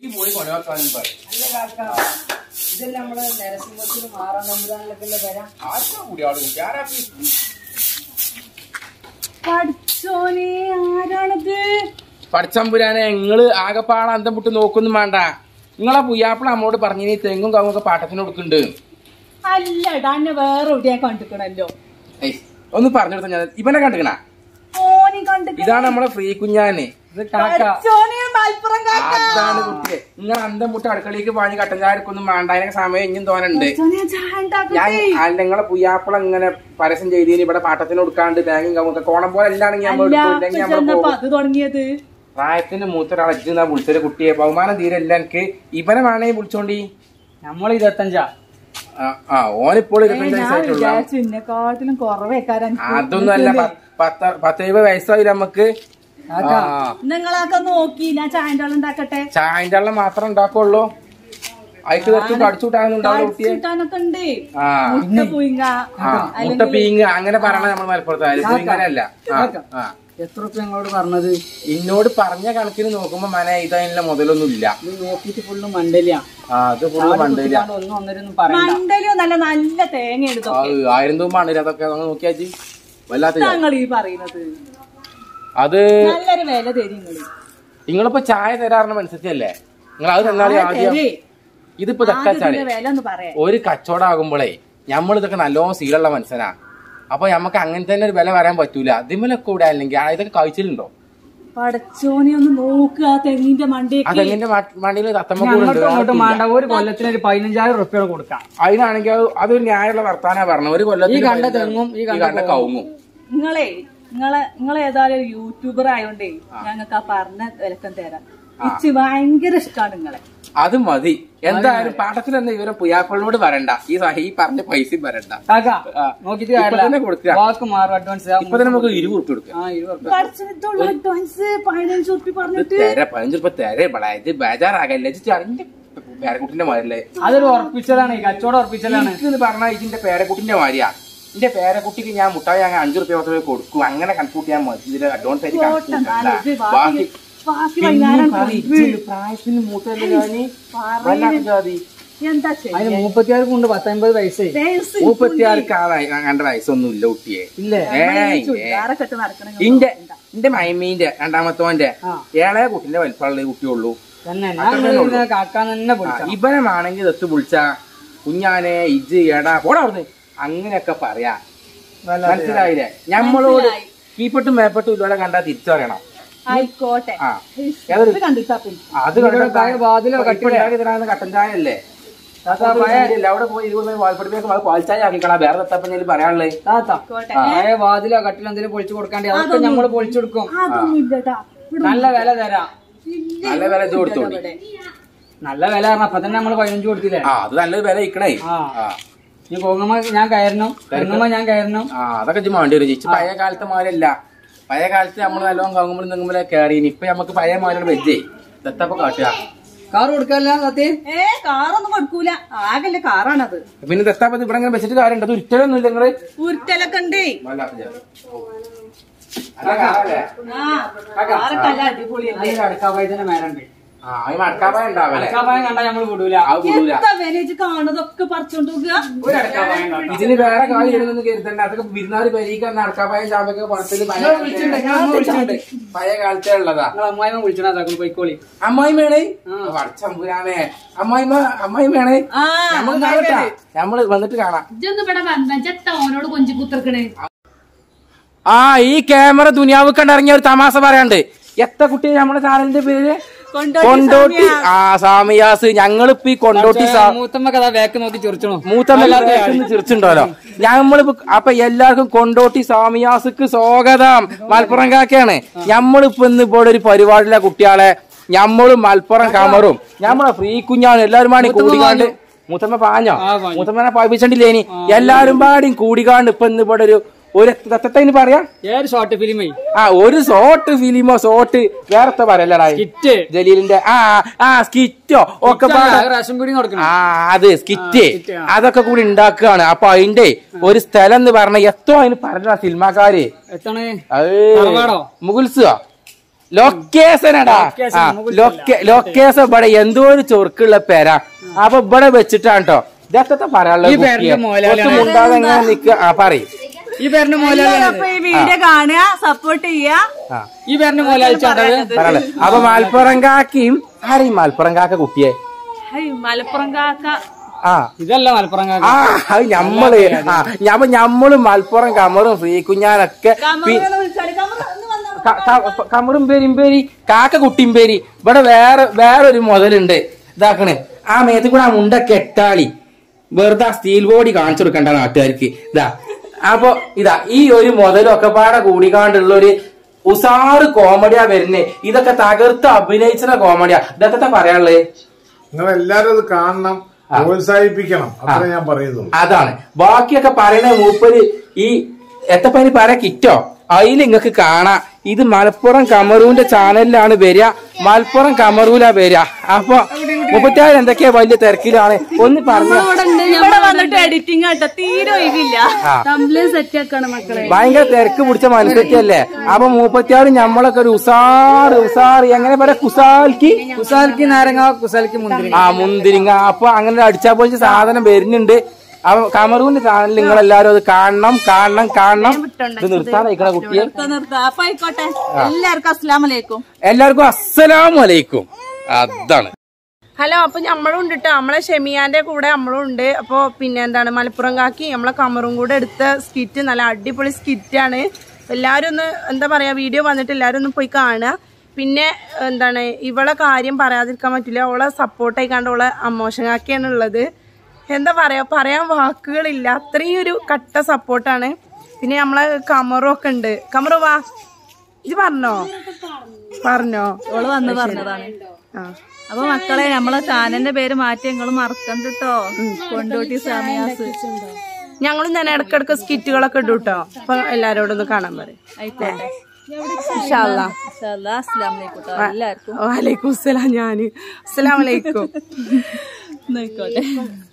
ഈ പോയി കൊലവാക്കാനും പറയും അല്ല കാക്ക ഇതല്ല നമ്മളെ നരസിംഹത്തിന് മാറാൻ നമ്പുരാനിലൊക്കെ ഉള്ള വരാം ആർക്കാ കൂടി ആള് കുട്ടി ആരാ ഈ- പഠിച്ചോനെ ആരാണത് പടച്ചമ്പുരാനെ നിങ്ങള് ആകെപ്പാട അന്തം വിട്ട് നോക്കൊന്നും വേണ്ട നിങ്ങളെ പുയ്യാപ്പിള നമ്മോട് പറഞ്ഞു നീ തെങ്ങും കവുങ്ങൊക്കെ പാട്ടത്തിന് കൊടുക്കുന്നുണ്ട് അല്ലടാ എന്നെ വേറെ എവിടെയാ കണ്ടിക്കണല്ലോ ഏയ്, ഒന്ന് പറഞ്ഞു കൊടുത്ത ഞാൻ ഇവനെ കണ്ടിക്കണ ഓനി കണ്ടിക്കണ ഇതാണ് നമ്മളെ ഫ്രീ കുഞ്ഞാനെ ഇത് കാക്ക പഠിച്ചോനെ മലപ്പുറം കാക്ക അതാണ് കുട്ടിയെ നിങ്ങൾ അന്തം വിട്ട് അടുക്കളയ്ക്ക് പാഞ്ഞ് കട്ടൻ ചായക്കൊന്നും വേണ്ട അതിനൊക്കെ സമയം ഇനിയും തോന്നുന്നുണ്ട് പഠിച്ചോനെ ചായ ഉണ്ടാക്കട്ടെ. ഞാൻ ആ നിങ്ങളെ പുയ്യാപ്പിള ഇങ്ങനെ പരസ്യം ചെയ്തീന് ഇവിടെ പാട്ടത്തിന് കൊടുക്കാണ്ട് തേങ്ങയും കവുങ്ങൊക്കെ കോണം പോലെ എല്ലാണെങ്കിൽ നമ്മൾ അല്ല എടുക്കും അപ്പൊ ഇല്ലെങ്കിൽ നമ്മൾ ചെന്നപ്പോ പോകും അത് തുടങ്ങിയത് പ്രായത്തിന് മൂത്തൊരാൾ അജ്ജെന്നാ വിളിച്ചൊരു കുട്ടിയെ ബഹുമാനം തീരല്ല എനിക്ക് ഇവനെ വേണേ വിളിച്ചോണ്ടി നമ്മൾ ഇരുപത്തഞ്ചാ ആ, ആ ഓനിപ്പോൾ ഇരുപത്തഞ്ച് ഞാൻ വയസ്സായിട്ടുള്ള വിചാരിച്ചു ഇന്നെക്കാട്ടിലും കുറവേക്കാരൻ അതൊന്നും അല്ല പ- പത്ത് പത്തെഴുപത് വയസ്സായില്ല നമുക്ക് കാക്ക ആ നിങ്ങളൊക്കെ നോക്കി ഞാൻ ചായന്റെ ആൾ ഉണ്ടാക്കട്ടെ ചായന്റെ വെള്ളം മാത്രം ഉണ്ടാക്കുള്ളൂ അതിക്ക് കുറച്ച് കടിച്ചു കൂട്ടാനൊന്നും ഉണ്ടാവില്ല കുട്ടിയെ കിട്ടാനൊക്കെ ഉണ്ട് ആ മുട്ട പുയിങ്ങ ആ മുട്ട പീങ്ങ് അങ്ങനെ പറയണ നമ്മൾ മലപ്പുറത്ത് പീങ്ങനല്ല ആ ആ എത്ര റുപ്യ ഞങ്ങളോട് പറഞ്ഞത് ഇന്നോട് പറഞ്ഞ കണക്കിന് നോക്കുമ്പോ മന ഇതതിനുള്ള മുതലൊന്നും ഇല്ല ഇത് നോക്കിയിട്ട് ഫുള്ള് മണ്ടലിയാ ആ അത് ഫുള്ള് മണ്ടില്ല ഒന്നും ഒന്നരൊന്നും പറയണ്ട മണ്ടലിയോ നല്ല നല്ല തേങ്ങ ആ, എടുത്തൊക്കെ ആയിരം തൂമ്പാണ് അതൊക്കെ നമ്മൾ നോക്കിയാച്ചി വല്ലാത്ത ജാതി. ഞങ്ങൾ ഈ പറയുന്നത് അത് നല്ലൊരു വില തരും നിങ്ങള് നിങ്ങളിപ്പോ ചായ തരാറിന് മനസ്സിച്ചല്ലേ നിങ്ങൾ അത് തന്നാലേ ആദ്യം തരേ. ഇതിപ്പോ ആദ്യം തക്കാച്ചാലേ ഇതിന്റെ വില ഒന്ന് പറയാം ഒരു കച്ചവടം ആകുമ്പോഴേ നമ്മൾ ഇതൊക്കെ നല്ലോണം സീലുള്ള മനസ്സിനാ അപ്പൊ നമുക്ക് അങ്ങനെ തന്നെ ഒരു വില വരാൻ പറ്റൂല അതിമലൊക്കെ കൂടെ അല്ലെങ്കിൽ ആ, ഇതൊക്കെ കഴിച്ചിട്ടുണ്ടോ പടച്ചോനെ ഒന്ന് നോക്കുക ആ തെങ്ങിന്റെ മണ്ടേക്ക് അതെങ്ങനെ മണ്ടിയിൽ തത്തമ്മ അങ്ങോട്ടും അങ്ങോട്ടും വേണ്ട ഒരു കൊല്ലത്തിന് ഒരു പതിനഞ്ചായിരം റുപ്യ കൊടുക്കാം അതിനാണെങ്കിൽ അത് അതൊരു ന്യായമുള്ള വർത്താനാ പറഞ്ഞു ഒരു ഈ കൊല്ലത്തിൽ കണ്ട തെങ്ങും ഈ ഈ കണ്ട കണ്ട കവുങ്ങും നിങ്ങളെ നിങ്ങളെ നിങ്ങൾ ഏതായാലും ഒരു യൂട്യൂബർ ആയോണ്ടേ ഞങ്ങൾക്ക് ആ പറഞ്ഞ വിലക്കം തരാം ഇച്ച് ഭയങ്കര ഇഷ്ടമാണ് നിങ്ങളെ അത് മതി എന്തായാലും പാട്ടത്തിൽ തന്നെ ഇവരെ പുയാക്കളോട് വരണ്ട ഈ സ- ഈ പറഞ്ഞ പൈസയും വരണ്ട കാക്ക ആ. നോക്കിട്ട് ഇപ്പൊ തന്നെ കൊടുക്കുക. വാക്ക് മാറും അഡ്വാൻസ് ഇപ്പൊ തന്നെ നമുക്ക് ഇരുപത് ഉറുപ്പ് കൊടുക്കാം ആ ഇരുപത് റുപ്യ പഠിച്ചിട്ടുള്ള അഡ്വാൻസ് പതിനഞ്ച് ഉറുപ്പി ഇത് പറഞ്ഞിട്ട് തെര പതിനഞ്ച് ഉറുപ്പ തെര ഇവിടെ ഇത് ബേജാറാകല്ലേ ഇത് ചറിന്റെ പേരക്കുട്ടിന്റെ മാരല്ലേ അതൊരു ഉറപ്പിച്ചതാണ് ഈ കച്ചവടം ഉറപ്പിച്ചതാണ് എന്ന് പറഞ്ഞാൽ ഇതിന്റെ പേരക്കുട്ടിന്റെ മാരിയാ എന്റെ പേരക്കുട്ടിക്ക് ഞാൻ മുട്ടായി അങ്ങനെ അഞ്ചു റുപ്യ പത്ത് രൂപ കൊടുക്കും അങ്ങനെ കണക്കൂട്ടിയാൽ മതി ഇതിന്റെ അഡ്വാൻസ് ആയിട്ട് കണക്ക് കൂട്ടണ്ട. ഇത് ബാക്കി ബാക്കി പിന്നെയും വൈകുന്നേരം പറ, ഇജ്ജ് പ്രായത്തിന് മൂത്തല്ലേ ഞാന് വല്ലാത്ത ജാതി എന്താ അതിന് ചെയ്യാ മുപ്പത്തിയാറ് കൊണ്ട് പത്തൊമ്പത് വയസ്സായി വയസ്സ് മുപ്പത്തിയാർക്ക് അങ്ങന്റെ വയസ്സൊന്നും ഇല്ല കുട്ടിയെ ഇല്ലേ ഏയ് ചുരിദാറൊക്കെ ഇട്ട് നടക്കണ ഇന്റെ ഇന്റെ മൈമീന്റെ രണ്ടാമത്തോന്റെ ആ. ഏളയ കുട്ടിന്റെ വലിപ്പമുള്ള കുട്ടിയുള്ളൂ തന്നെ ഞാൻ ഇങ്ങനെ കാക്കാന്ന് തന്നെ വിളിക്കാം ഇവനാണെങ്കിൽ ദത്ത് വിളിച്ച കുഞ്ഞാനെ ഇജ് എടാ പോടാ അവിടുന്ന് അങ്ങനെയൊക്കെ പറയാ മനസ്സിലായില്ലേ ഞമ്മളോട് കീപ്പട്ടും മേപ്പട്ടും ഇതുപോലെ കണ്ടാ തിരിച്ചറിയണം ആയിക്കോട്ടെ ആ ഇത് കണ്ടിട്ടാ പിന്നെ അത് താഴെ വാതിലോ കട്ടിലോ കട്ടൻ ചായ അല്ലേ അവിടെ പോയി ഇരുപത് വാൽപ്പടിപ്പേക്ക് പാൽച്ചായ ആക്കിക്കളാ വേറെ തത്തപ്പഞ്ഞാലും പറയാനുള്ളത് താത്ത ആയിക്കോട്ടെ പഴയ വാതിലോ കട്ടിലോ എന്തെങ്കിലും പൊളിച്ചു കൊടുക്കാണ്ട് അതൊക്കെ നമ്മള് പൊളിച്ചു കൊടുക്കും അതൊന്നും ഇല്ലട്ടാ ഇവിടെ നല്ല വില തരാം ഇല്ല, നല്ല വില ഇജ്ജ് കൊടുത്തോണ്ടി ഇവിടെ. നല്ല വില പറഞ്ഞ അപ്പൊ തന്നെ നമ്മള് പതിനഞ്ച് കൊടുത്തില്ലേ ആ അത് നല്ലൊരു വില ഇക്കണേ ആ ആ ഈ കോങ്ങമ്മ ഞാൻ കയറണം തെങ്ങമ്മ ഞാൻ കയറണം ആ അതൊക്കെ ഇജ്ജ് വേണ്ടി വരും ചേച്ചി പഴയ കാലത്തെ മാരല്ല പഴയ കാലത്ത് നമ്മൾ നല്ലോണം കവുമ്പോൾ നിങ്ങുമ്പോഴേ കയറി ഇപ്പൊ നമുക്ക് പഴയ മാരുടെ വെജേ ദത്തപ്പ കാട്ടുക കാർ കൊടുക്കല്ല സത്യ ഏ കാറൊന്നും കൊടുക്കൂല ആകല്ലേ കാറാണത് പിന്നെ ദത്താപ്പത് ഇവിടെ ഇങ്ങനെ വെച്ചിട്ട് കാര്യമുണ്ട് അത് ഒരിക്കലൊന്നും ഇല്ല നിങ്ങള് ഉരുട്ടലൊക്കെ ഉണ്ടേ വല്ലാത്ത ജാതി. അല്ല കാറല്ലേ? ആ കാറൊക്കെ നല്ല അടിപൊളിയല്ലേ നല്ലൊരു അടുക്കാപ്പായ തന്നെ മേലുണ്ട് ആ ഈ മടക്കാപ്പായ ഉണ്ടാവല്ലേ അടുക്കാപ്പായം കണ്ടാ നമ്മള് വിടൂല അത് കൂടൂല എന്താ വിലച്ച് കാണുന്നതൊക്കെ പറിച്ചോണ്ട് പോകുക ഒരു അടുക്കാപ്പായം കണ്ടോ ഇതിന് വേറെ കാര്യം ഇരുന്നൊന്നും കരുതണ്ട അതൊക്കെ വിരുന്നാര് പെരീക്കാൻ നടക്കാപ്പായ ചാമ്പൊക്കെ പണത്തില് പഴയ വിളിച്ചിട്ടുണ്ട്, ഞാൻ വിളിച്ചിട്ടുണ്ട്. പഴയ കാലത്തെ ഉള്ളതാ നിങ്ങൾ അമ്മായിമ വിളിച്ചണ അതാക്കും പോയിക്കോളി അമ്മായി വേണേ വടച്ചമ്പുരാനെ അമ്മായിമ അമ്മായി വേണേ ആ നമ്മള് കാണട്ടാ നമ്മള് വന്നിട്ട് കാണാം ഇജ്ജൊന്ന് ഇവിടെ വന്നച്ച ഓനോട് കൊഞ്ചി കുത്തിർക്കണേ ആ ഈ ക്യാമറ ദുനിയാവ് കണ്ടിറങ്ങിയ ഒരു തമാശ പറയാണ്ട് എത്ര കുട്ടി നമ്മുടെ ചാനലിന്റെ പേര് കൊണ്ടോട്ടി കൊണ്ടോട്ടി ആ സാമിയാസ് ഞങ്ങളിപ്പോ ഈ കൊണ്ടോട്ടി സാ മൂത്തമ്മ കഥ വേക്ക് നോക്കി ചിരിച്ചണോ മൂത്തമ്മ ചിരിച്ചുണ്ടല്ലോ ഞമ്മളിപ്പോ അപ്പൊ എല്ലാവർക്കും കൊണ്ടോട്ടി സാമിയാസുക്ക് സ്വാഗതം മലപ്പുറം കാക്കയാണ് ഞമ്മളിപ്പോ ഇന്ന് ഇവിടെ ഒരു പരിപാടിയിലെ കുട്ടികളെ ഞമ്മളും മലപ്പുറം കമറും ഞമ്മളെ ഫ്രീ കുഞ്ഞാണ് എല്ലാരും പാടി കൂടിക്കാണ്ട് മൂത്തമ്മ പാഞ്ഞോ ആ, പാഞ്ഞു. മൂത്തമ്മനെ പായിപ്പിച്ചിട്ടില്ലേ ഇനി എല്ലാരും പാടിയും കൂടിക്കാണ്ട് ഇപ്പൊ ഇന്ന് ഇവിടെ ഒരു ഒരു തത്തത്തിന് പറയാ ഏത് ഷോർട്ട് ഫിലിമേ ആ ഒരു ഷോർട്ട് ഫിലിമോ ഷോർട്ട് വേറത്തെ പറയല്ലടാ കിറ്റ് ജലീലിന്റെ ആ ആ സ്കിറ്റോ ഒക്കെ പാടാ റേഷൻ പീടി കൊടുക്കണം ആ അത് സ്കിറ്റ് skit, ആ. അതൊക്കെ കൂടി ഉണ്ടാക്കുകയാണ് അപ്പൊ അതിന്റെ ഒരു സ്ഥലം എന്ന് പറഞ്ഞ എത്തോ അതിന് പറഞ്ഞ സിനിമാക്കാര് എത്താണ് അത് തറവാടോ? മുഗൾസ് ലൊക്കേഷനടാ ആ ലൊക്കേ ലൊക്കേഷൻ ഇവിടെ എന്തോ ഒരു ചൊറുക്കുള്ള പേര അപ്പൊ ഇവിടെ വെച്ചിട്ടാണ് കേട്ടോ ഇതൊക്കെ പറയാനുള്ളത് ഈ പേരിന്റെ മോഹൻലാലാണ്. ഒട്ടും മുണ്ടാതെ എങ്ങനെ നിക്ക ആ പറയും ഈ പേരിന്റെ മോഹൻലാൽ അപ്പൊ ഈ വീഡിയോ കാണുക സപ്പോർട്ട് ചെയ്യാ ആ ഈ പേരിന്റെ മോഹൻലാൽ ചാണ്ടത് പറയാനുള്ളത് അപ്പൊ മലപ്പുറം കാക്കിയും ആരെയും മലപ്പുറം കാക്ക കുട്ടിയെ ഹൈ, മലപ്പുറം കാക്ക ആ ഇതല്ല മലപ്പുറം കാക്ക. ആ അത് ഞമ്മള് ആ ഞമ്മ ഞമ്മള് മലപ്പുറം കമറും ശ്രീ കുഞ്ഞാനൊക്കെ പി- കമറുകളെ വിളിച്ചാല് കമറ് ഒന്ന് വന്നോ. ക- ക- കമറും പേരും പേരി കാക്ക കുട്ടിയും പേരി ഇവിടെ വേറെ വേറൊരു മുതലുണ്ട് ഇതാക്കണ് ആ മേത്ത് കൂടെ ആ മുണ്ട കെട്ടാളി വെറുതെ ആ സ്റ്റീൽ ബോഡി കാണിച്ചു കൊടുക്കണ്ട നാട്ടുകാർക്ക് ഇതാ അപ്പൊ ഇതാ ഈ ഒരു മുതലൊക്കെ പാടെ കൂടിക്കാണ്ടുള്ള ഒരു ഉസാറ് കോമഡിയാ വരുന്നേ ഇതൊക്കെ തകർത്ത് അഭിനയിച്ച കോമഡിയാ ഇതൊക്കെ പറയാനുള്ളത് നിങ്ങൾ എല്ലാരും അത് കാണണം പ്രോത്സാഹിപ്പിക്കണം അത്രേ ഞാൻ പറയുന്നുള്ളൂ അതാണ് ബാക്കിയൊക്കെ പറയണ മൂപ്പര് ഈ എത്തപ്പനി പറയാ കിറ്റോ അതിൽ നിങ്ങക്ക് കാണാം ഇത് മലപ്പുറം കമറൂന്റെ ചാനലിലാണ് വരിക മലപ്പുറം കമറൂലാ വരിക അപ്പൊ മുപ്പത്തിയാറ് എന്തൊക്കെയാ വലിയ തിരക്കിലാണ് ഒന്ന് പറഞ്ഞ ഇവിടെ വന്നിട്ട് എഡിറ്റിംഗ് ആട്ടോ തീരെ ഒഴിവില്ല തമ്മില് സെറ്റ് ആക്കാണ് മക്കളെ ഭയങ്കര തിരക്ക് പിടിച്ച മനസ്സൊക്കെയല്ലേ അപ്പൊ മൂപ്പത്തിയാറ് നമ്മളൊക്കെ ഒരു ഉസാറ് ഉസാറ് എങ്ങനെ പറയാ കുസാൽക്ക് കുസാൽക്ക് നാരങ്ങ കുസാൽക്ക് മുന്തിരി ആ മുന്തിരിങ്ങ അപ്പൊ അങ്ങനെ അടിച്ചാ പോലത്തെ സാധനം വരുന്നുണ്ട് അപ്പൊ കമറൂന്റെ ചാനൽ നിങ്ങൾ എല്ലാരും അത് കാണണം കാണണം കാണണം ഇത് നിർത്താനായിക്കണ കുട്ടിയെ നിർത്താ നിർത്താ അപ്പൊ ആയിക്കോട്ടെ എല്ലാവർക്കും അസ്സലാം വലൈക്കും എല്ലാവർക്കും അസ്സലാമു അലൈക്കും അതാണ് ഹലോ അപ്പൊ നമ്മളും ഉണ്ട് ട്ടോ നമ്മളെ ഷെമിയാന്റെ കൂടെ നമ്മളും ഉണ്ട് അപ്പൊ പിന്നെ എന്താണ് മലപ്പുറം കാക്കി നമ്മളെ കമറും കൂടെ എടുത്ത സ്കിറ്റ് നല്ല അടിപൊളി സ്കിറ്റാണ് എല്ലാവരും ഒന്ന് എന്താ പറയാ വീഡിയോ വന്നിട്ട് എല്ലാവരും ഒന്ന് പോയി കാണുക പിന്നെ എന്താണ് ഇവളെ കാര്യം പറയാതിരിക്കാൻ പറ്റില്ല അവളെ സപ്പോർട്ട് ആയിക്കാണ്ട് അവളെ അമ്മോഷൻ കാക്കിയാണ് ഉള്ളത് എന്താ പറയാ പറയാൻ വാക്കുകളില്ല അത്രയും ഒരു കട്ട സപ്പോർട്ടാണ് പിന്നെ നമ്മളെ കമറും ഒക്കെ ഉണ്ട് കമറു വാ ഇത് പറഞ്ഞോ പറഞ്ഞോ ഓള് വന്ന് പറഞ്ഞതാണ് ആ അപ്പൊ മക്കളെ നമ്മളെ ചാനലിന്റെ പേര് മാറ്റി നിങ്ങൾ മറക്കണ്ട കേട്ടോ കൊണ്ടോട്ടി സാമിയാസ് ഞങ്ങളും തന്നെ ഇടക്കിടക്ക് സ്കിറ്റുകളൊക്കെ ഇടും കേട്ടോ അപ്പൊ എല്ലാരോടും ഒന്ന് കാണാൻ പറയും ആയിക്കോട്ടെ ഇൻഷാല്ലാ. ഇൻഷാല്ലാ. അസ്സലാമു അലൈക്കും ട്ടോ എല്ലാവർക്കും വലൈക്കും അസ്സലാം ഞാന് അസ്സലാം വലൈക്കും ആയിക്കോട്ടെ